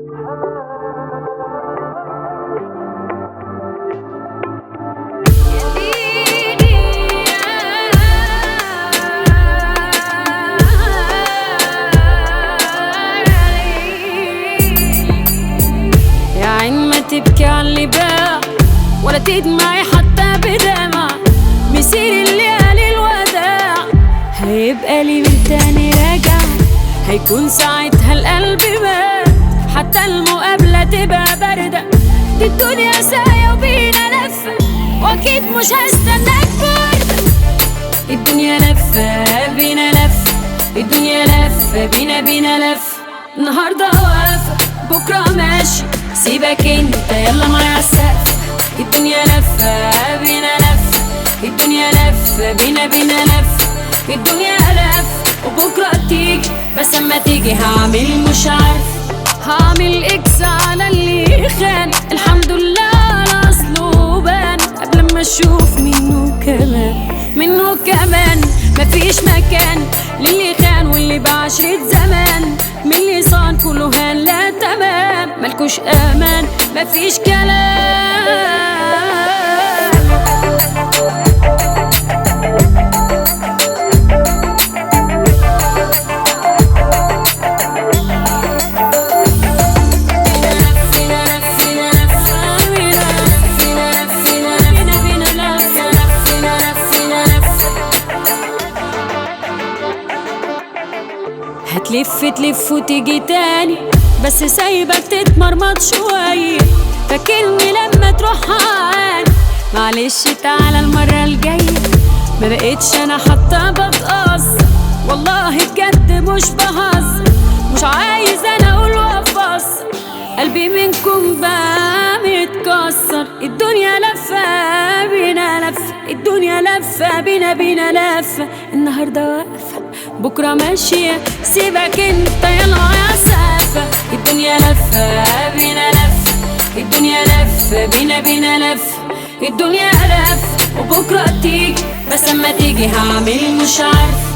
يا عين ما تبكي على اللي باع ولا تدمعي حتى بدمع مسير اللي قال الوداع هيبقى لي من تاني راجع هيكون ساعتها القلب مات حتى المقابلة تبقى باردة دي الدنيا ساية وبينا لفة واكيد مش هستناك باردة الدنيا لفة بينا لفة الدنيا لفة بينا بينا لفة النهاردة واقفة بكرة ماشي سيبك انت يلا معايا السقف الدنيا لفة بينا لفة الدنيا لفة بينا بينا لفة الدنيا لفة وبكرة تيجي بس اما تيجي هعمل مش عارف هعمل اكس على اللي خان الحمد لله على اصله بان قبل ما اشوف منه كمان منه كمان مفيش مكان للي خان واللي بعشرة زمان من اللي صان كله هان لا تمام ملكوش امان مفيش كلام هتلف تلف وتيجي تاني بس سايبك تتمرمط شوية فاكرني لما تروح عان معلش تعالى المرة الجاية ما بقتش انا حتى بتقصر والله بجد مش بهزر مش عايز انا اقول وافصل قلبي منكم بقى متكسر الدنيا لفة بينا لفة الدنيا لفة بينا بينا لفة النهاردة واقفة بكرة ماشية سيبك انت يلا يا سافة الدنيا لفة بينا لفة الدنيا لفة بينا بينا لفة الدنيا لفة وبكرة تيجي بس اما تيجي هعمل مش عارف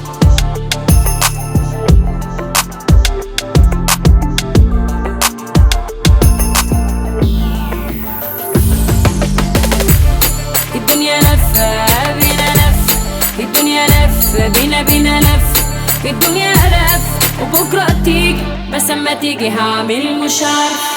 الدنيا لفة بينا لفة الدنيا لفة بينا بينا لفة الدنيا لفة وبكرة تيجي بس اما تيجي هعمل مش عارف